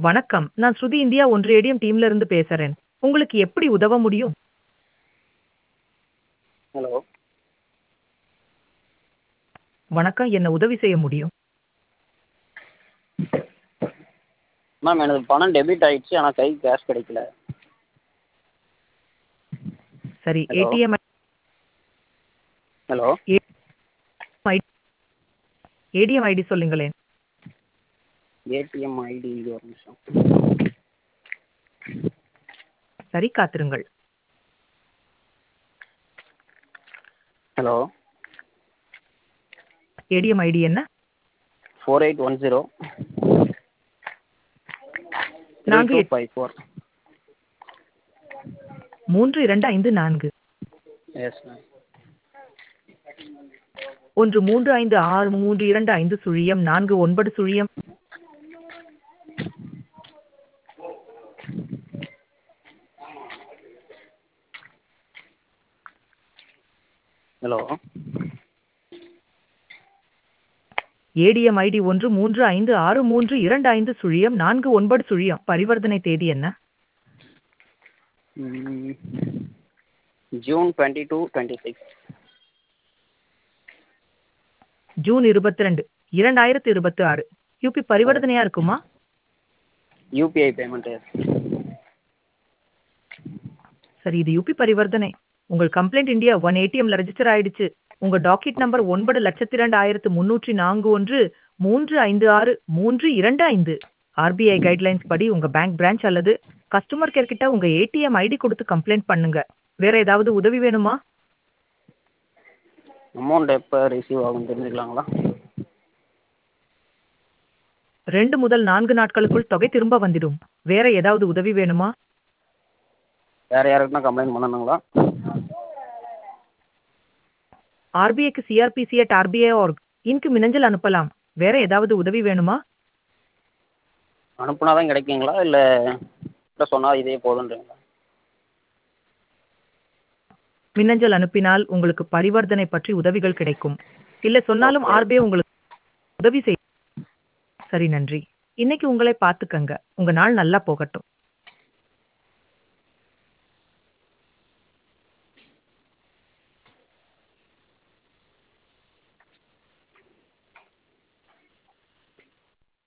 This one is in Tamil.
வணக்கம் நான் ஸ்ருதி இந்தியா ஒன்றியடியம் டீம்ல இருந்து பேசுறேன் உங்களுக்கு எப்படி உதவ முடியும் ஹலோ வணக்கம் என்ன உதவி செய்ய முடியும் மேம் எனது பணம் டெபிட் ஆயிடுச்சு ஆனால் கைக்கு கேஷ் கிடைக்கல சரி Hello. ATM hello ATM ID சொல்லுங்களேன் ஏடிஎம் ஐடி ஒரு நிமிஷம் சரி காத்திருங்கள் ஹலோ ஏடிஎம் ஐடி என்ன ஃபோர் எயிட் ஒன் ஜீரோ நான்கு டூ எட்- ஃபைவ் ஃபோர் மூன்று இரண்டு ஐந்து நான்கு எஸ் மேம் ஒன்று மூன்று ஐந்து ஆறு மூன்று இரண்டு ஐந்து சுழியம் நான்கு ஒன்பது சுழியம் ஹலோ ஏடிஎம் ஐடி ஒன்று மூன்று ஐந்து ஆறு மூன்று இரண்டு ஐந்து சுழியம் நான்கு ஒன்பது சுழியம் பரிவர்த்தனை தேதி என்ன June twenty two twenty six June இருபத்தி ரெண்டு இரண்டாயிரத்து இருபத்தி ஆறு யூபி பரிவர்த்தனையா இருக்குமா யூபிஐ பேமெண்ட் எஸ் சரி இது யூபி பரிவர்த்தனை உங்கள் கம்ப்ளைண்ட் இந்தியா ஒன் ஏடிஎம்ல ரெஜிஸ்டர் ஆயிடுச்சு உங்க டாக்கெட் நம்பர் ஒன்பது லட்சத்தி இரண்டு ஆயிரத்து முன்னூற்றி நான்கு ஒன்று மூன்று ஐந்து ஆறு மூன்று இரண்டு ஐந்து ஆர்பிஐ கைட்லைன்ஸ் படி உங்க பேங்க் பிரான்ச் அல்லது கஸ்டமர் கேர் கிட்ட உங்க ஏடிஎம் ஐடி கொடுத்து கம்ப்ளைண்ட் பண்ணுங்க வேற ஏதாவது உதவி வேணுமா அமௌண்ட் எப்போ ரிசீவ் ஆகும் தெரிஞ்சுக்கலாங்களா ரெண்டு முதல் நான்கு நாட்களுக்குள் தொகை திரும்ப வந்துடும் வேற ஏதாவது உதவி வேணுமா வேறு யாருக்குன்னா கம்ப்ளைண்ட் பண்ணணுங்களா ஆர்பிஐக்கு சிஆர்பிசி அட் ஆர்பிஐ ஆர்க் இன்க்கு மின்னஞ்சல் அனுப்பலாம் வேற ஏதாவது உதவி வேணுமா அனுப்புனா தான் கிடைக்குங்களா இல்லை சொன்னால் இதே போதுன்றீங்களா மின்னஞ்சல் அனுப்பினால் உங்களுக்கு பரிவர்த்தனை பற்றி உதவிகள் கிடைக்கும் இல்ல சொன்னாலும் ஆர்பிஐ உங்களுக்கு உதவி செய் சரி நன்றி இன்னைக்கு உங்களை பார்த்துக்கங்க உங்க நாள் நல்லா போகட்டும்